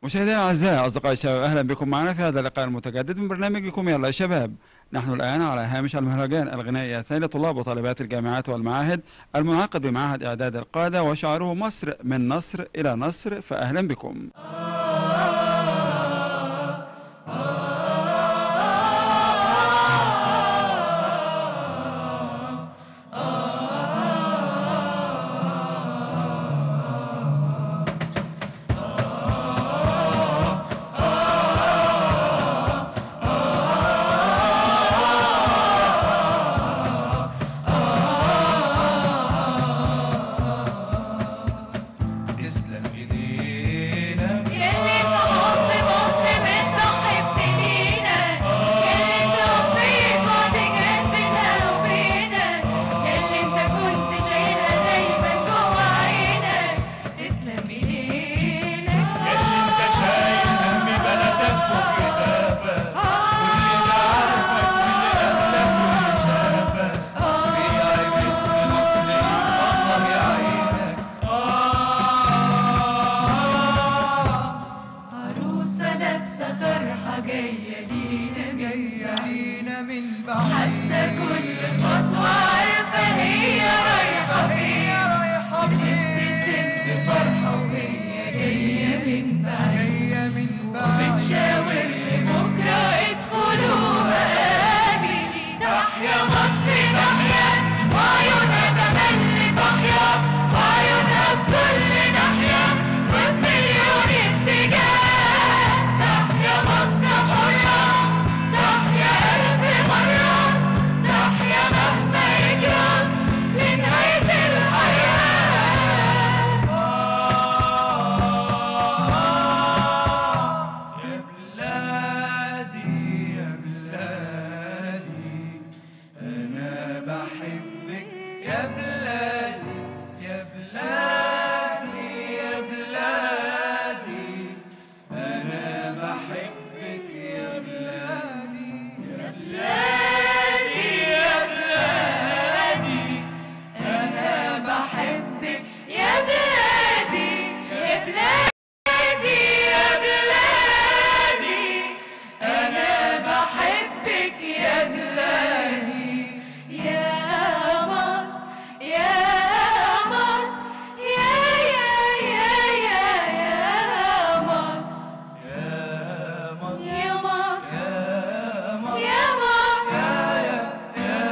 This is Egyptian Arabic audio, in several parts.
مشاهدينا الاعزاء اصدقائي الشباب اهلا بكم معنا في هذا اللقاء المتجدد من برنامجكم يلا يا شباب نحن الان على هامش المهرجان الغنائي الثاني لطلاب وطالبات الجامعات والمعاهد المنعقد بمعهد اعداد القاده وشعاره مصر من نصر الى نصر فاهلا بكم تسلم ايدينا يلي في حب مصر بتضحي بسنينك يلي توفيق بعد جنبنا وبينك يلي انت كنت شايلها دايما جوا عينك تسلم ايدينك اللي انت شايل هم بلدك فوق كتافك واللي عارفك واللي قبلك واللي شافك بيعيب اسم مصر الله يعينك عروسة لابسة طرحة جاية لينا جاية لينا من بعد حاسة كل خطوة عارفة هي رايحة فين بتبتسم بفرحة وهي جاية من بعيد جاية من بعد بتشاور لبكرة ادخلوها آمني تحيا مصر تحيا وعيونها تملي صاحية وعيونها في كل ناحية وفي مليون اتجاه تحيا مصر حرة تحيا ألف مرة تحيا مهما يجرى لنهاية الحياة يا بلادي يا بلادي أنا بحبك يا بلادي يا بلادي يا بلادي أنا بحبك يا بلادي يا بلادي يا بلادي أنا بحبك يا بلادي يا بلادي يا بلادي أنا بحبك يا بلادي يا مصر يا مصر يا يا يا يا يا مصر يا مصر يا مصر يا مصر يا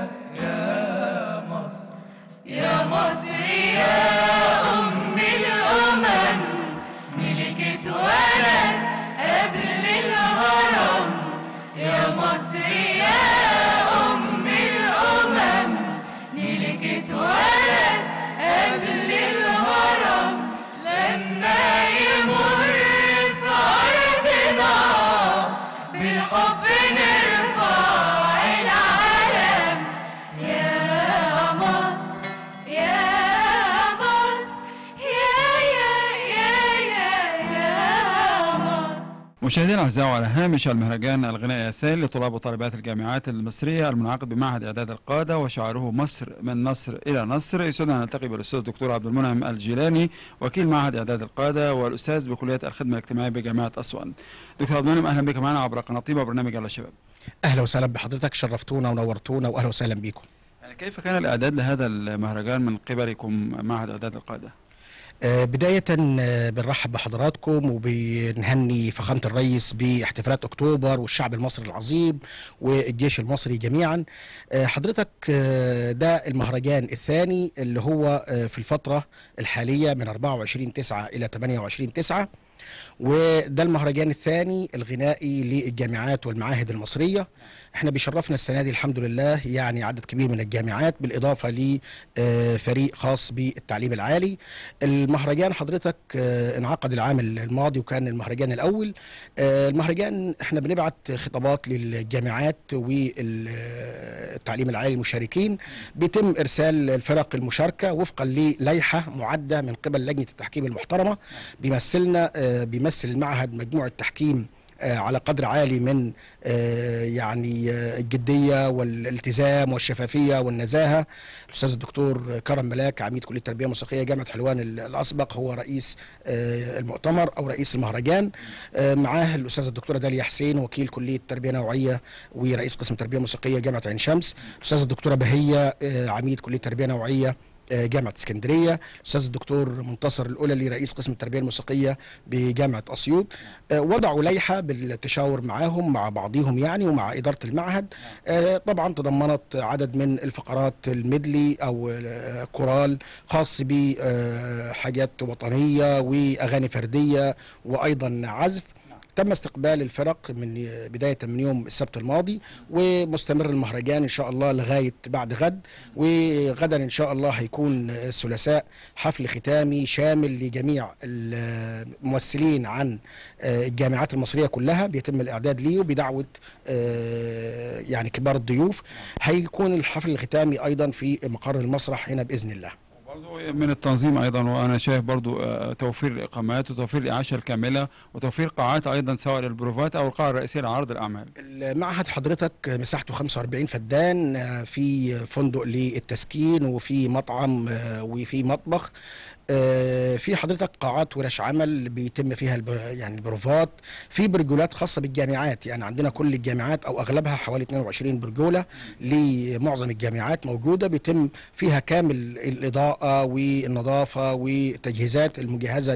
مصر يا يا مصر مصر يا أم الأمم ملكة ولد قبل الهرم يا مصر يا أم الأمم ملكة ولد قبل الهرم لما يمر في أرضنا بالحب نرفع العلم يا مصر يا مصر يا يا يا يا يا مصر مشاهدينا الاعزاء على هامش المهرجان الغنائي الثاني لطلاب وطالبات الجامعات المصريه المنعقد بمعهد اعداد القاده وشعاره مصر من نصر الى نصر يسعدنا ان نلتقي بالاستاذ دكتور عبد المنعم الجيلاني وكيل معهد اعداد القاده والاستاذ بكليه الخدمه الاجتماعيه بجامعه اسوان. دكتور عبد المنعم اهلا بك معنا عبر قناه طيبه برنامج يلا شباب. اهلا وسهلا بحضرتك شرفتونا ونورتونا واهلا وسهلا بيكم يعني كيف كان الاعداد لهذا المهرجان من قبلكم معهد اعداد القاده؟ آه، بداية آه، بنرحب بحضراتكم وبنهني فخامة الرئيس باحتفالات أكتوبر والشعب المصري العظيم والجيش المصري جميعا آه، حضرتك آه، ده المهرجان الثاني اللي هو آه، في الفترة الحالية من 24 9 إلى 28 9 وده المهرجان الثاني الغنائي للجامعات والمعاهد المصرية احنا بيشرفنا السنة دي الحمد لله يعني عدد كبير من الجامعات بالإضافة لفريق خاص بالتعليم العالي المهرجان حضرتك آه، انعقد العام الماضي وكان المهرجان الأول آه، المهرجان احنا بنبعت خطابات للجامعات والتعليم العالي المشاركين بيتم إرسال الفرق المشاركة وفقا للائحة معدة من قبل لجنة التحكيم المحترمة بيمثلنا آه، بيمثل المعهد مجموعة تحكيم آه، على قدر عالي من آه، يعني آه، الجديه والالتزام والشفافيه والنزاهه الاستاذ الدكتور كرم ملاك عميد كليه التربيه الموسيقيه جامعه حلوان ال- الاسبق هو رئيس آه، المؤتمر او رئيس المهرجان آه، معاه الاستاذه الدكتوره داليا حسين وكيل كليه تربيه نوعيه ورئيس قسم تربيه موسيقيه جامعه عين شمس الاستاذه الدكتوره بهيه آه، عميد كليه تربيه نوعيه آه، جامعه اسكندريه الاستاذ الدكتور منتصر الاوللي رئيس قسم التربيه الموسيقيه بجامعه اسيوط آه، وضعوا لائحه بالتشاور معاهم مع بعضهم يعني ومع اداره المعهد آه، طبعا تضمنت عدد من الفقرات الميدلي او آه، كورال خاص بحاجات وطنيه واغاني فرديه وايضا عزف تم استقبال الفرق من بداية من يوم السبت الماضي ومستمر المهرجان إن شاء الله لغاية بعد غد وغدا إن شاء الله هيكون الثلاثاء حفل ختامي شامل لجميع الممثلين عن الجامعات المصرية كلها بيتم الإعداد ليه بدعوة آه، يعني كبار الضيوف هيكون الحفل الختامي أيضا في مقر المسرح هنا بإذن الله برضو من التنظيم ايضا وانا شايف برضو آه، توفير الاقامات وتوفير الاعاشه الكامله وتوفير قاعات ايضا سواء للبروفات او القاعه الرئيسيه لعرض الاعمال المعهد حضرتك مساحته 45 فدان آه، في فندق للتسكين وفي مطعم آه، وفي مطبخ آه، في حضرتك قاعات ورش عمل بيتم فيها الب... يعني البروفات في برجولات خاصه بالجامعات يعني عندنا كل الجامعات او اغلبها حوالي 22 برجوله لمعظم الجامعات موجوده بيتم فيها كامل الاضاءه والنظافه والتجهيزات المجهزه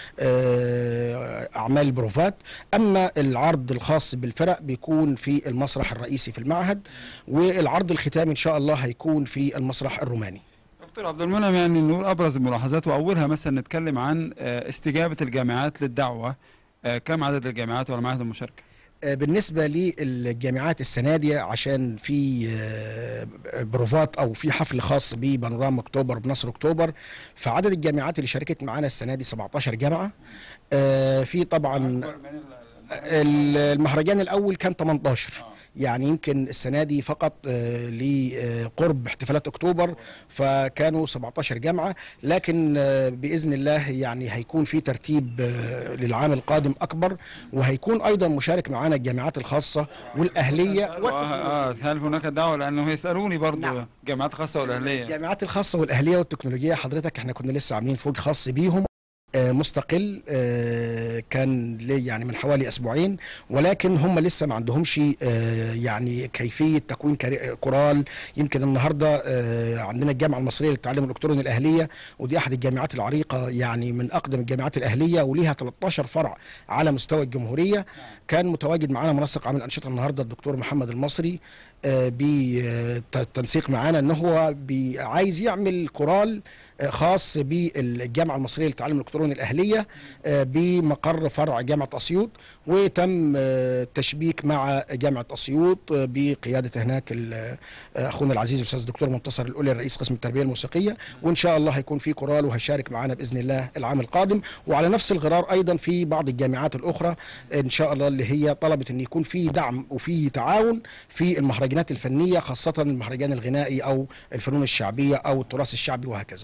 لاعمال البروفات اما العرض الخاص بالفرق بيكون في المسرح الرئيسي في المعهد والعرض الختامي ان شاء الله هيكون في المسرح الروماني دكتور عبد المنعم يعني نقول ابرز الملاحظات واولها مثلا نتكلم عن آه، استجابه الجامعات للدعوه آه، كم عدد الجامعات والمعاهد المشاركه آه، بالنسبة للجامعات السنة دي عشان في آه، بروفات أو في حفل خاص ببانوراما أكتوبر بنصر أكتوبر فعدد الجامعات اللي شاركت معانا السنة دي 17 جامعة آه، في طبعا ال- المهرجان الأول كان 18 يعني يمكن السنة دي فقط آه، لقرب احتفالات أكتوبر فكانوا 17 جامعة لكن آه، بإذن الله يعني هيكون في ترتيب آه، للعام القادم أكبر وهيكون أيضا مشارك معانا الجامعات الخاصة والأهلية آه، هل هناك دعوه لانه يسالوني برضو نعم. جامعات خاصه والاهليه الجامعات الخاصة والأهلية والتكنولوجية حضرتك احنا كنا لسه عاملين فوج خاص بيهم آه، مستقل آه، كان ليه يعني من حوالي اسبوعين ولكن هم لسه ما عندهمش آه، يعني كيفيه تكوين كري- كورال يمكن النهارده آه، عندنا الجامعه المصريه للتعليم الالكتروني الاهليه ودي احد الجامعات العريقه يعني من اقدم الجامعات الاهليه وليها 13 فرع على مستوى الجمهوريه كان متواجد معانا منسق عام الانشطه النهارده الدكتور محمد المصري آه، بالتنسيق معانا ان هو بي- عايز يعمل كورال آه، خاص بالجامعه المصريه للتعليم الالكتروني الاهليه آه، بمقر فرع جامعه اسيوط وتم آه، التشبيك مع جامعه اسيوط آه، بقياده هناك ال- آه، اخونا العزيز الاستاذ الدكتور منتصر الاولي رئيس قسم التربيه الموسيقيه وان شاء الله هيكون في كورال وهيشارك معنا باذن الله العام القادم وعلى نفس الغرار ايضا في بعض الجامعات الاخرى ان شاء الله اللي هي طلبت ان يكون في دعم وفي تعاون في المهرجانات الفنيه خاصه المهرجان الغنائي او الفنون الشعبيه او التراث الشعبي وهكذا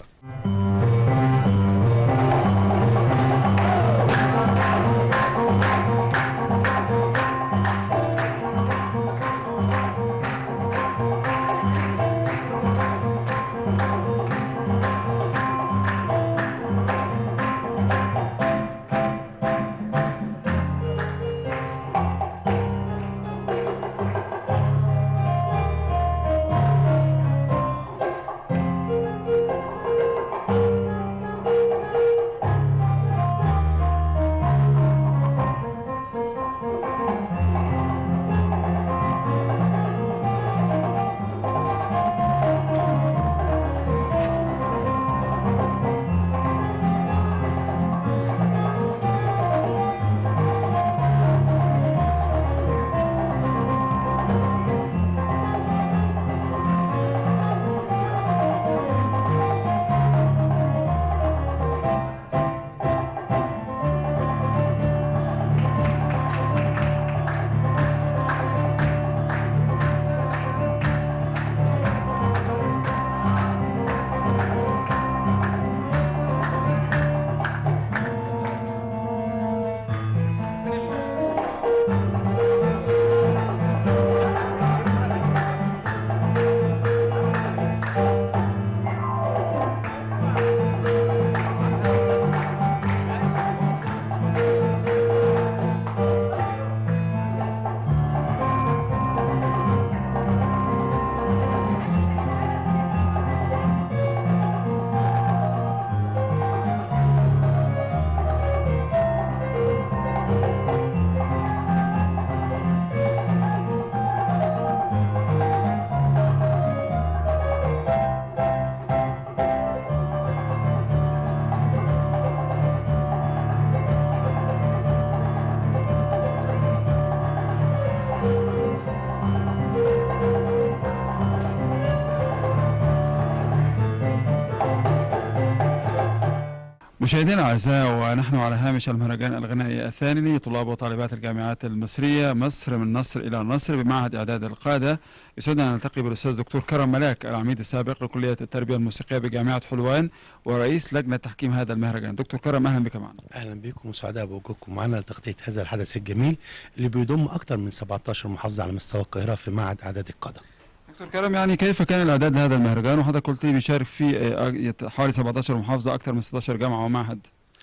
مشاهدينا الاعزاء ونحن على هامش المهرجان الغنائي الثاني لطلاب وطالبات الجامعات المصريه مصر من نصر الى نصر بمعهد اعداد القاده يسعدنا ان نلتقي بالاستاذ دكتور كرم ملاك العميد السابق لكليه التربيه الموسيقيه بجامعه حلوان ورئيس لجنه تحكيم هذا المهرجان دكتور كرم اهلا بك معنا اهلا بكم وسعداء بوجودكم معنا لتغطيه هذا الحدث الجميل اللي بيضم اكثر من 17 محافظه على مستوى القاهره في معهد اعداد القاده. دكتور كرم يعني كيف كان الاعداد لهذا المهرجان وحضرتك قلت لي بيشارك فيه آه، حوالي 17 محافظه اكثر من 16 جامعه ومعهد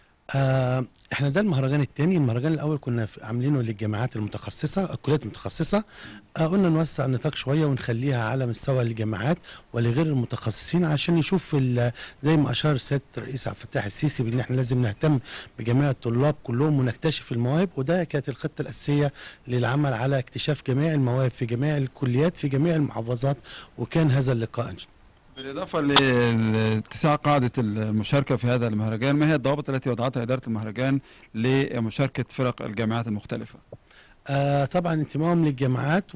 آه احنا ده المهرجان الثاني المهرجان الاول كنا في- عاملينه للجامعات المتخصصه الكليات المتخصصه آه قلنا نوسع النطاق شويه ونخليها على مستوى الجامعات ولغير المتخصصين عشان نشوف ال- زي ما اشار سياده الرئيس عبد الفتاح السيسي بان احنا لازم نهتم بجميع الطلاب كلهم ونكتشف المواهب وده كانت الخطه الاساسيه للعمل على اكتشاف جميع المواهب في جميع الكليات في جميع المحافظات وكان هذا اللقاء بالإضافة لاتساع قاعدة المشاركة في هذا المهرجان ما هي الضوابط التي وضعتها إدارة المهرجان لمشاركة فرق الجامعات المختلفة آه طبعا انتمائهم للجامعات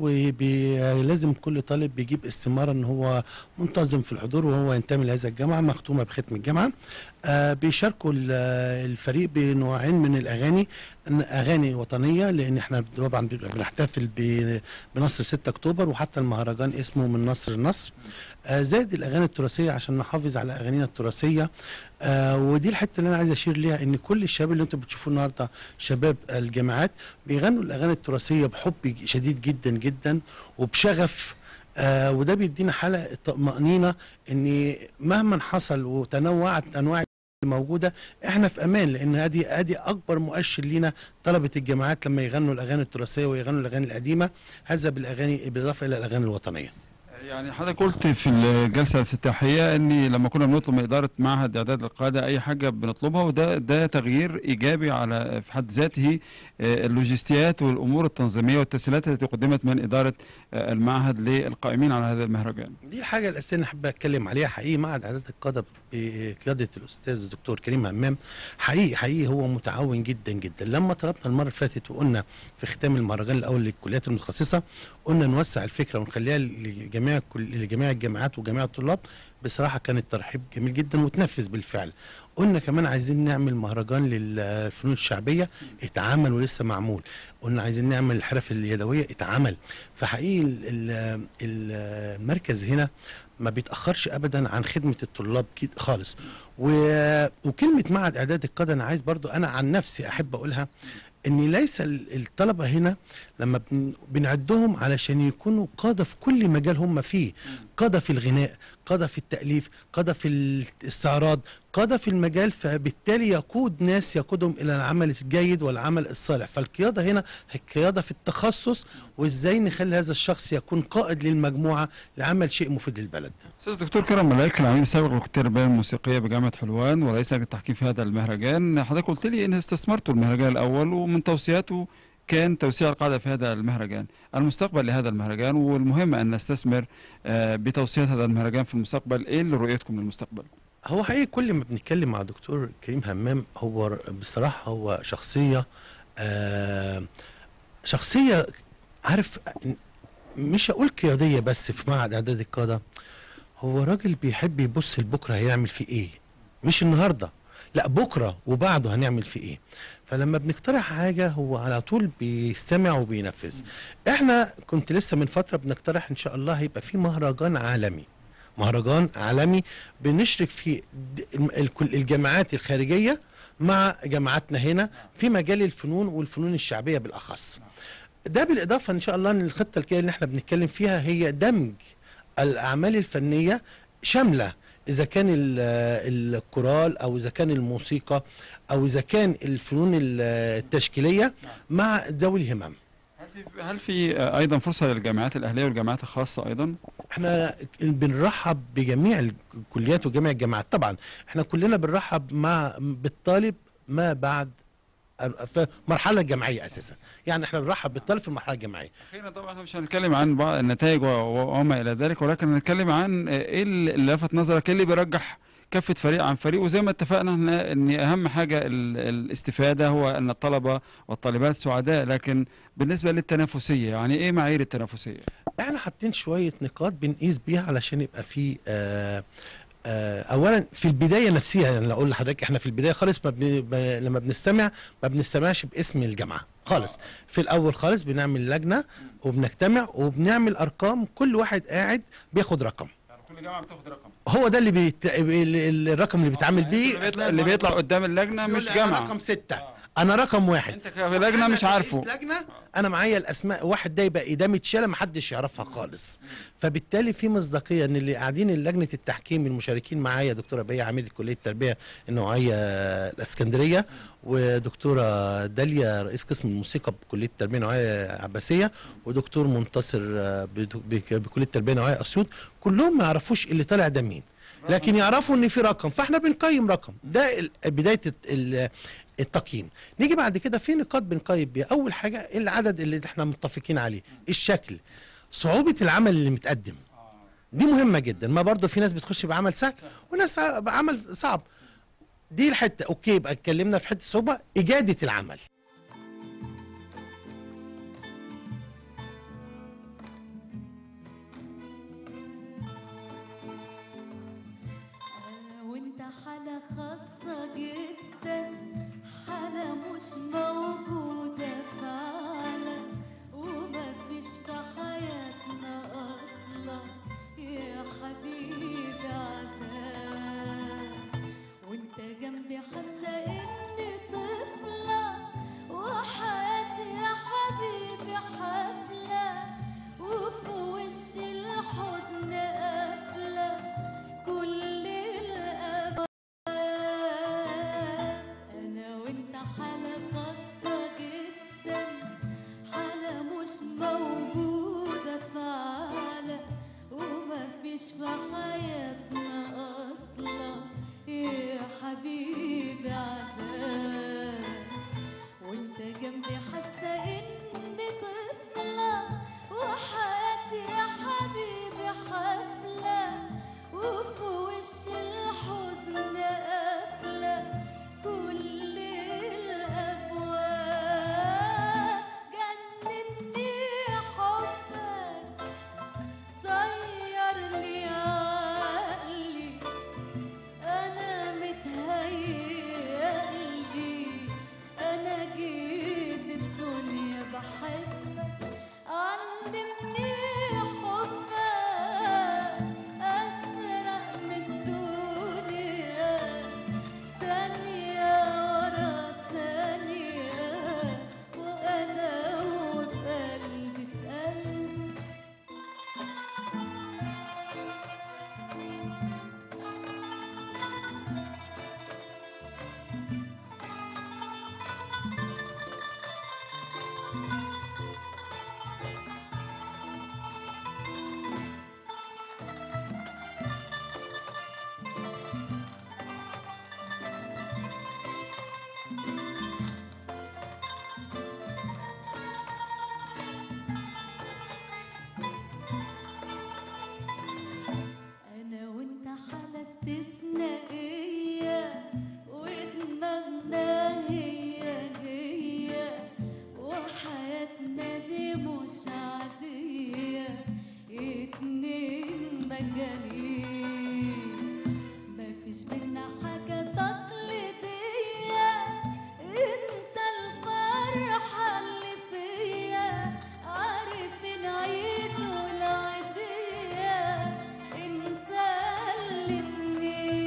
ولازم كل طالب بيجيب استمارة ان هو منتظم في الحضور وهو ينتمي لهذا الجامعة مختومة بختم الجامعة آه بيشاركوا ال- الفريق بنوعين من الاغاني إن اغاني وطنية لان احنا طبعا بنبقى بنحتفل ب- بنصر 6 اكتوبر وحتى المهرجان اسمه من نصر لنصر آه زائد الاغاني التراثية عشان نحافظ على اغانينا التراثية آه ودي الحته اللي انا عايز اشير ليها ان كل الشباب اللي انتم بتشوفوه النهارده شباب الجامعات بيغنوا الاغاني التراثيه بحب شديد جدا جدا وبشغف آه وده بيدينا حاله طمانينه ان مهما حصل وتنوعت انواع موجوده احنا في امان لان ادي ادي اكبر مؤشر لينا طلبه الجامعات لما يغنوا الاغاني التراثيه ويغنوا الاغاني القديمه هذا بالاغاني بالاضافه الى الاغاني الوطنيه يعني حضرتك قلت في الجلسة الافتتاحية أن لما كنا بنطلب من إدارة معهد إعداد القادة أي حاجة بنطلبها وده ده تغيير إيجابي على في حد ذاته آه، اللوجستيات والأمور التنظيمية والتسهيلات التي قدمت من إدارة آه، المعهد للقائمين على هذا المهرجان دي الحاجة الأساسية اللي أحب أتكلم عليها حقيقي معهد إعداد القادة بقيادة الأستاذ الدكتور كريم همام حقيقي حقيقي هو متعاون جدا جدا لما طلبنا المرة اللي فاتت وقلنا في ختام المهرجان الأول للكليات المتخصصة قلنا نوسع الفكرة ونخليها لجميع الكل- لجميع الجامعات وجميع الطلاب بصراحة كان الترحيب جميل جدا وتنفذ بالفعل قلنا كمان عايزين نعمل مهرجان للفنون الشعبية اتعمل ولسه معمول قلنا عايزين نعمل الحرف اليدوية اتعمل فحقيقي ال- ال- ال- المركز هنا ما بيتاخرش ابدا عن خدمه الطلاب كده خالص و... وكلمه معهد اعداد القاده انا عايز برضو انا عن نفسي احب اقولها ان ليس ال- الطلبه هنا لما بن... بنعدهم علشان يكونوا قاده في كل مجال هم فيه قاده في الغناء قاده في التاليف قاده في الاستعراض قاده في المجال فبالتالي يقود ناس يقودهم الى العمل الجيد والعمل الصالح فالقياده هنا هي القياده في التخصص وازاي نخلي هذا الشخص يكون قائد للمجموعه لعمل شيء مفيد للبلد أستاذ دكتور كرم ملاك العميد السابق لكلية التربية الموسيقية بجامعة حلوان ورئيس لجنة التحكيم في هذا المهرجان حضرتك قلت لي إن استثمرتوا المهرجان الأول ومن توصياته كان توسيع القاعدة في هذا المهرجان المستقبل لهذا المهرجان والمهم أن نستثمر آه، بتوسيع هذا المهرجان في المستقبل إيه اللي رؤيتكم للمستقبل هو حقيقي كل ما بنتكلم مع دكتور كريم همام هو ر- بصراحة هو شخصية آه شخصية عارف مش هقول قيادية بس في معهد إعداد القادة هو راجل بيحب يبص لبكرة هيعمل فيه إيه مش النهاردة لا بكرة وبعده هنعمل فيه إيه فلما بنقترح حاجة هو على طول بيستمع وبينفذ احنا كنت لسه من فترة بنقترح ان شاء الله هيبقى في مهرجان عالمي مهرجان عالمي بنشرك فيه د- الم- الكل- الجامعات الخارجية مع جامعاتنا هنا في مجال الفنون والفنون الشعبية بالأخص ده بالإضافة إن شاء الله إن الخطة الجاية اللي احنا بنتكلم فيها هي دمج الأعمال الفنية شاملة إذا كان ال- الكورال أو إذا كان الموسيقى أو إذا كان الفنون ال- التشكيلية مع ذوي الهمم هل في هل في آه، أيضا فرصة للجامعات الأهلية والجامعات الخاصة أيضا احنا بنرحب بجميع الكليات وجميع الجامعات طبعا احنا كلنا بنرحب مع بالطالب ما بعد في مرحله جامعيه اساسا يعني احنا بنرحب بالطالب في المرحله الجامعيه أخيرا طبعا احنا مش هنتكلم عن بعض النتائج و- و- وما إلى ذلك ولكن هنتكلم عن آه، إيه اللي لفت نظرك إيه اللي بيرجح كفة فريق عن فريق وزي ما اتفقنا إن- ان اهم حاجة ال- الاستفادة هو ان الطلبة والطالبات سعداء لكن بالنسبة للتنافسية يعني ايه معايير التنافسية احنا حاطين شويه نقاط بنقيس بيها علشان يبقى في آه آه، اولا في البدايه نفسها يعني اقول لحضرتك احنا في البدايه خالص ما بن... ب... لما بنستمع ما بنستمعش باسم الجامعه خالص في الاول خالص بنعمل لجنه وبنجتمع وبنعمل ارقام كل واحد قاعد بياخد رقم يعني كل جامعه بتاخد رقم هو ده اللي بيت... ال- ال- الرقم اللي بيتعامل بيه اللي بيطلع, اللي بيطلع قدام اللجنه يقول مش لي أنا جامعه رقم ستة انا رقم واحد انت كلجنه أنا مش عارفه كرئيس لجنه انا معايا الاسماء واحد ده يبقى ادامه شارع ما حدش يعرفها خالص فبالتالي في مصداقيه ان اللي قاعدين لجنه التحكيم المشاركين معايا دكتوره بيا عميد كليه التربيه النوعيه الاسكندريه ودكتوره داليا رئيس قسم الموسيقى بكليه التربيه النوعيه عباسيه ودكتور منتصر آه، بدو- بك- بكليه التربيه النوعيه اسيوط كلهم ما يعرفوش اللي طالع ده مين لكن يعرفوا ان في رقم فاحنا بنقيم رقم ده ال- بدايه الت- ال- التقييم نيجي بعد كده في نقاط بنقيم بيها اول حاجه العدد اللي احنا متفقين عليه الشكل صعوبه العمل اللي متقدم دي مهمه جدا ما برضه في ناس بتخش بعمل سهل وناس بعمل صعب دي الحته اوكي يبقى اتكلمنا في حته صعوبه اجاده العمل أنا وأنت حالة خاصة جدا حالة مش موجودة فعلا وما فيش في حياتنا أصلا يا حبيبي عذاب وأنت جنبي حاسة إني طفلة وحياتي يا حبيبي حفلة وفي وش الحزن قافلة كل الأبواب أنا وأنت حالة خاصة جدا حالة مش موجودة فعلا وما فيش في حياتنا أصلا يا حبيبي عذاب وانت جنبي حاسه اني طفله وحياتي يا حبيبي حفله وفي وش الحزن قافله كل الابواب جنني حبك طيرني عقلي أنا متهيألي أنا جيت الدنيا بحبك علمني حبك أسرق من الدنيا ثانية ورا ثانية وأنا وبقلبي في قلبك أنا وأنت حالة استثنائية ودماغنا هي هي وحياتنا دي مش عادية اتنين مجانين مفيش بينا حاجة تقليدية انت الفرحة اللي فيا عارف العيد والعيدية انت الاتنين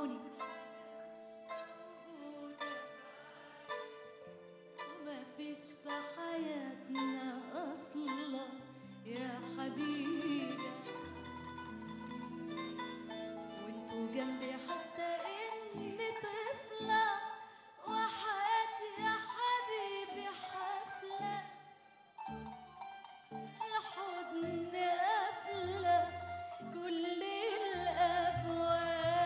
عيوني موجودة وما فيش في حياتنا أصلا يا حبيبي وانتوا جنبي حاسة إني طفلة وحياتي يا حبيبي حفلة الحزن قافلة كل الأبواب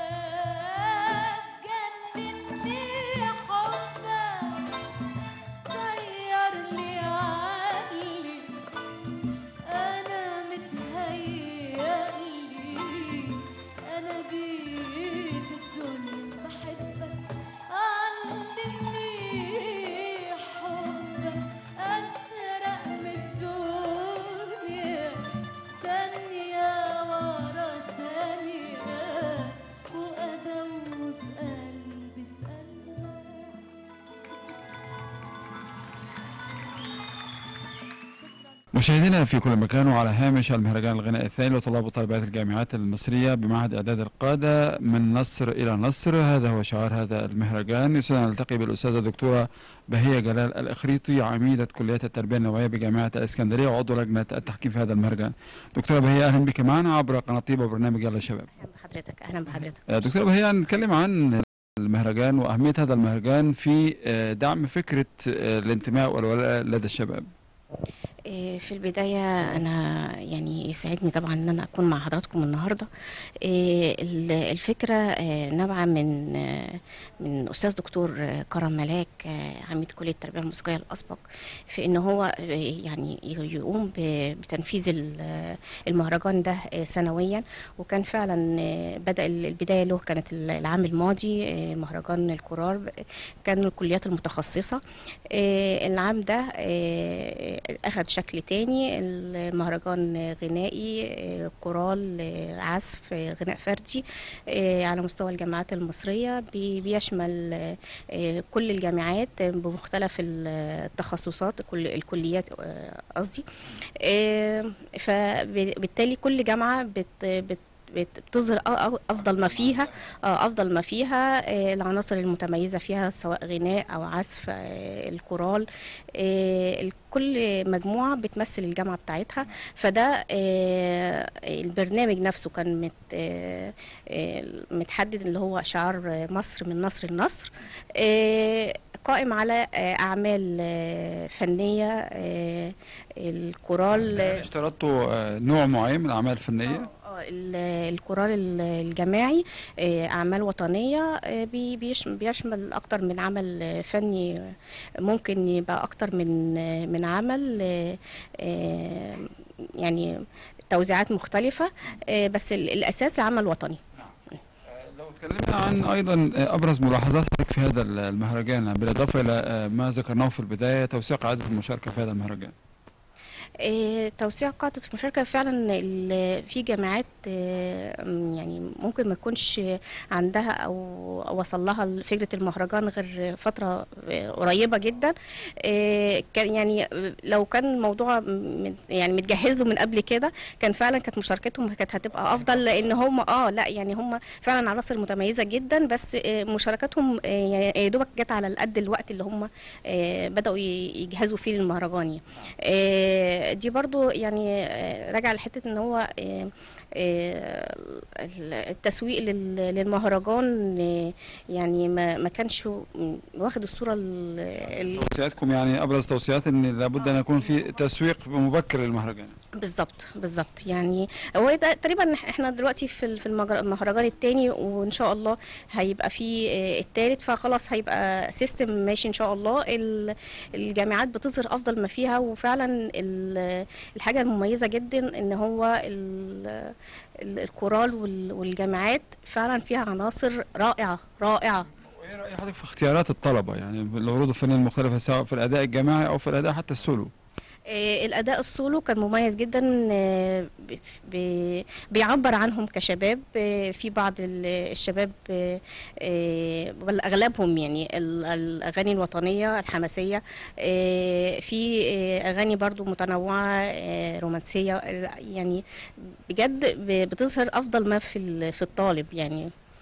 جنني حبك غير لي عقلي أنا متهيألي أنا جيت الدنيا بحبك علمني حبك أسرق من الدنيا ثانية ورا ثانية وأدوب قلبي في قلبك شكرا مشاهدينا في كل مكان وعلى هامش المهرجان الغناء الثاني لطلاب وطالبات الجامعات المصرية بمعهد إعداد القادة من نصر إلى نصر هذا هو شعار هذا المهرجان يسعدنا نلتقي بالأستاذة الدكتورة بهية جلال الإخريطي عميدة كلية التربية النوعية بجامعة الإسكندرية وعضو لجنة التحكيم في هذا المهرجان دكتورة بهية أهلا بك معنا عبر قناة طيبة وبرنامج يلا شباب اهلا بحضرتك اهلا بحضرتك آه، دكتورة بهية نتكلم عن المهرجان وأهمية هذا المهرجان في آه، دعم فكرة آه، الانتماء والولاء لدى الشباب إيه، في البداية أنا يعني يسعدني طبعا إن أنا أكون مع حضراتكم النهاردة إيه، ال- الفكرة آه، نابعة من آه، من أستاذ دكتور آه، كرم ملاك آه، عميد كلية التربية الموسيقية الأسبق في إن هو آه، يعني ي- يقوم ب- بتنفيذ ال- آه، المهرجان ده آه، سنويا وكان فعلا آه، بدأ ال- البداية له كانت ال- العام الماضي آه، مهرجان الكرار كان الكليات المتخصصة آه، العام ده آه، أخذ شكل تاني المهرجان غنائي آه، كورال آه، عزف آه، غناء فردي آه، على مستوى الجامعات المصرية بي- بيشمل آه، آه، كل الجامعات بمختلف التخصصات كل الكليات آه، قصدي آه، فبالتالي كل جامعة بت بت بت- بتظهر أ- أ- افضل ما فيها آه، افضل ما فيها آه، العناصر المتميزه فيها سواء غناء او عزف آه، الكورال آه، كل مجموعه بتمثل الجامعه بتاعتها فده آه، البرنامج نفسه كان مت آه، آه، متحدد اللي هو شعار مصر من نصر لنصر آه، قائم على آه، اعمال آه، فنيه آه، الكورال هل اشترطوا آه، نوع معين من الأعمال الفنية آه، ال- الكورال ال- الجماعي آه، أعمال وطنية آه، بي- بيش- بيشمل أكتر من عمل آه، فني آه، ممكن يبقى أكتر من آه، من عمل آه، آه، يعني توزيعات مختلفة آه، بس ال- الأساس عمل وطني لو اتكلمنا عن ايضا ابرز ملاحظاتك في هذا المهرجان بالاضافه الى ما ذكرناه في البدايه توسيع قاعده المشاركه في هذا المهرجان آه، توسيع قاعدة المشاركة فعلا ال- في جامعات آه، م- يعني ممكن ما تكونش عندها أو أو وصل لها فكرة المهرجان غير فترة آه، قريبة جدا آه، كان يعني لو كان الموضوع م- يعني متجهز له من قبل كده كان فعلا كانت مشاركتهم كانت هتبقى أفضل لأن هم اه لا يعني هم فعلا عناصر متميزة جدا بس آه، مشاركتهم آه، يعني يا دوبك جت على قد الوقت اللي هم آه، بدأوا ي- يجهزوا فيه للمهرجان يعني. آه، دي برضو يعني آه، راجعه لحته ان هو آه، آه، التسويق لل- للمهرجان آه، يعني ما ما كانش واخد الصوره ال- ال- توصياتكم يعني ابرز توصيات ان لابد ان يكون في تسويق مبكر للمهرجان بالظبط بالظبط يعني هو ده تقريبا احنا دلوقتي في ال- في المجر- المهرجان الثاني وان شاء الله هيبقى في الثالث فخلاص هيبقى سيستم ماشي ان شاء الله ال- الجامعات بتظهر افضل ما فيها وفعلا ال- الحاجه المميزه جدا ان هو ال- ال- الكورال وال- والجامعات فعلا فيها عناصر رائعه رائعه وايه راي حضرتك في اختيارات الطلبه يعني العروض الفنيه المختلفه سواء في الاداء الجماعي او في الاداء حتى السولو آه، الأداء السولو كان مميز جدا آه، ب- ب- بيعبر عنهم كشباب آه، في بعض ال- الشباب آه، آه، بل أغلبهم يعني ال- الأغاني الوطنية الحماسية آه، في آه، أغاني برضو متنوعة آه، رومانسية آه، يعني بجد ب- بتظهر أفضل ما في ال- في الطالب يعني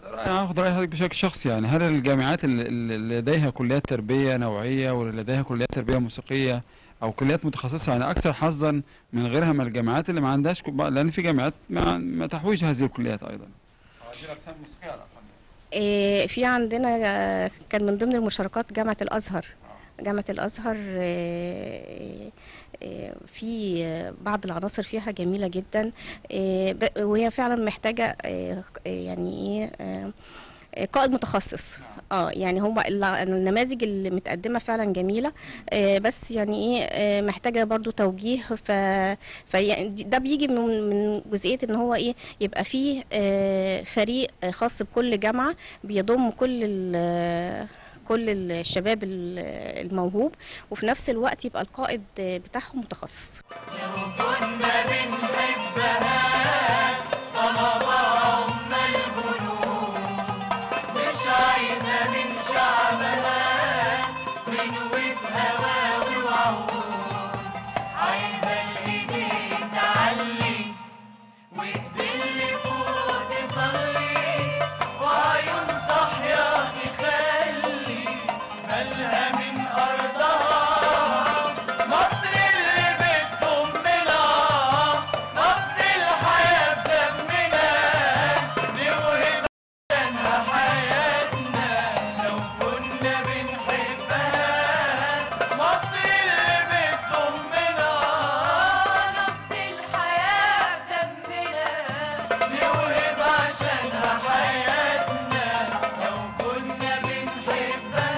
أنا هاخد رأي حضرتك بشكل شخصي يعني هل الجامعات اللي- اللي لديها كليات تربية نوعية واللي لديها كليات تربية موسيقية أو كليات متخصصة يعني أكثر حظا من غيرها من الجامعات اللي ما عندهاش كب- لأن في جامعات ما, ما تحويش هذه الكليات أيضا. هذه الأقسام الموسيقية على الأقل. آه، في عندنا آه، كان من ضمن المشاركات جامعة الأزهر جامعة الأزهر آه، آه، في آه، بعض العناصر فيها جميلة جدا آه، ب- وهي فعلا محتاجة آه، آه، يعني ايه آه، آه، قائد متخصص اه يعني هم ال- النماذج اللي متقدمه فعلا جميله آه بس يعني ايه آه محتاجه برضو توجيه ف في ده بيجي من من جزئيه ان هو ايه يبقى فيه آه فريق آه، خاص بكل جامعه بيضم كل ال- كل الشباب ال- الموهوب وفي نفس الوقت يبقى القائد آه، بتاعهم متخصص كنا بنحبها طلبها أم الجنود مش عايزة من شعبها غنوة هواوي وعود عايزة الإيدين تعلي وإيدي اللي فوق تصلي وعيون صاحية تخلي بالها من أرضها مصر اللي بتضمنا نبض الحياة في دمنا نوهب عشانها حياتنا لو كنا بنحبها مصر اللي بتضمنا نبض الحياة في دمنا نوهب عشانها حياتنا لو كنا بنحبها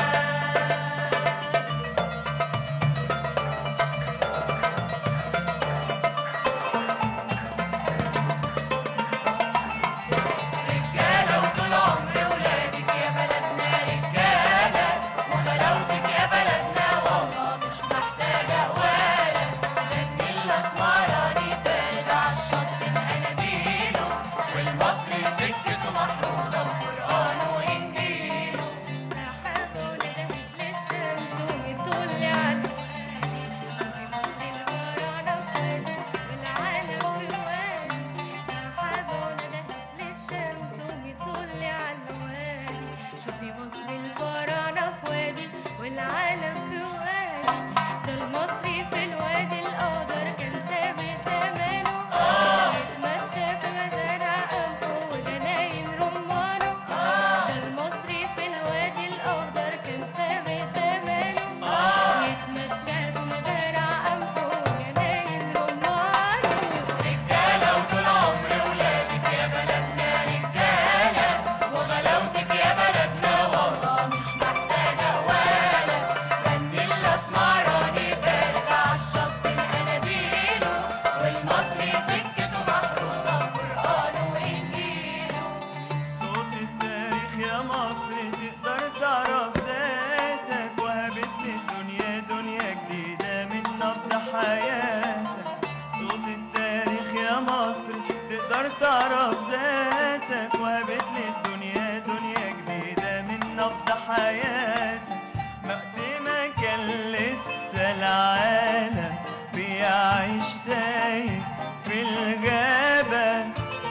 رجالة وطول عمري ولادك يا بلدنا رجالة وغلاوتك يا بلدنا والله مش محتاجة ولا دم الأسمراني فارد عالشط بأناديله والمصري سكته محروسة وقرآنه وإنجيله سحابة وندهت للشمس وبتطل على شوفي مصر الفراعنة في وادي والعالم في وادي سحابة وندهت للشمس وبتطل على الوادي شوفي مصر الفراعنة في وادي والعالم في وادي ده المصري في الوادي الأخضر كان ثابت زمانه يتمشى في مزارع قمحه وجناين رمانه ده المصري في الوادي الأخضر كان ثابت زمانه يتمشى في مزارع قمحه وجناين رمانه رجالة وطول عمري ولادك يا بلدنا رجالة وغلاوتك يا بلدنا والله مش محتاجة ولا فن الأسمراني فارق عالشط بأناديله والمصري سكته محروسة بقرآنه وإنجيله صوت التاريخ يا مصر تقدر تعرف ذاتك وهبت للدنيا دنيا جديدة من نبض حياتك صوت التاريخ يا مصر تقدر تعرف ذاتك وهبت للدنيا دنيا جديدة من نبض حياتك وقت ما كان لسه العالم بيعيش تايه في الغابة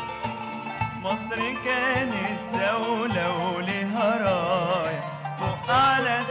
مصر كانت دولة ولها راية فوق أعلى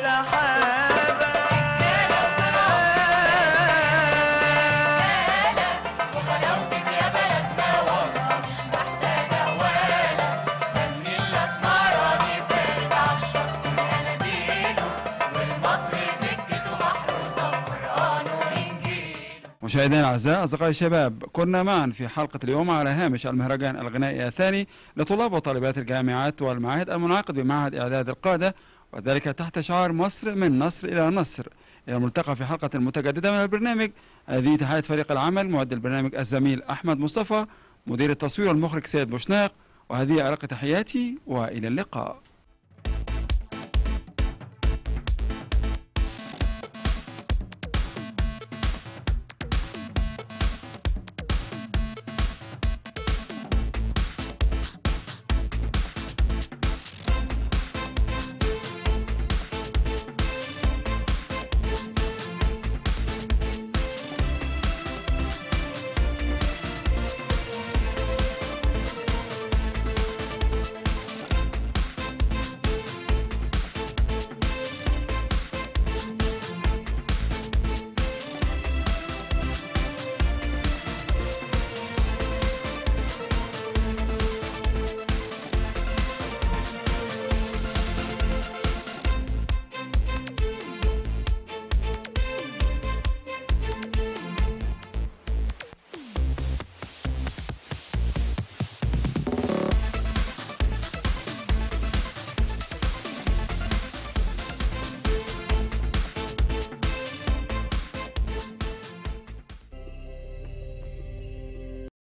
سحابة وغلاوتك يا بلدنا والله مش محتاجة ولا دم الأسمراني فارد عالشط بأناديله والمصري سكته محروسة بقرآنه وإنجيله مشاهدينا الاعزاء اصدقائي الشباب كنا معا في حلقه اليوم على هامش المهرجان الغنائي الثاني لطلاب وطالبات الجامعات والمعاهد المنعقد بمعهد اعداد القاده وذلك تحت شعار مصر من نصر الى نصر الى الملتقى في حلقه متجدده من البرنامج هذه تحيه فريق العمل معد البرنامج الزميل احمد مصطفى مدير التصوير والمخرج سيد بوشناق وهذه ارق تحياتي والى اللقاء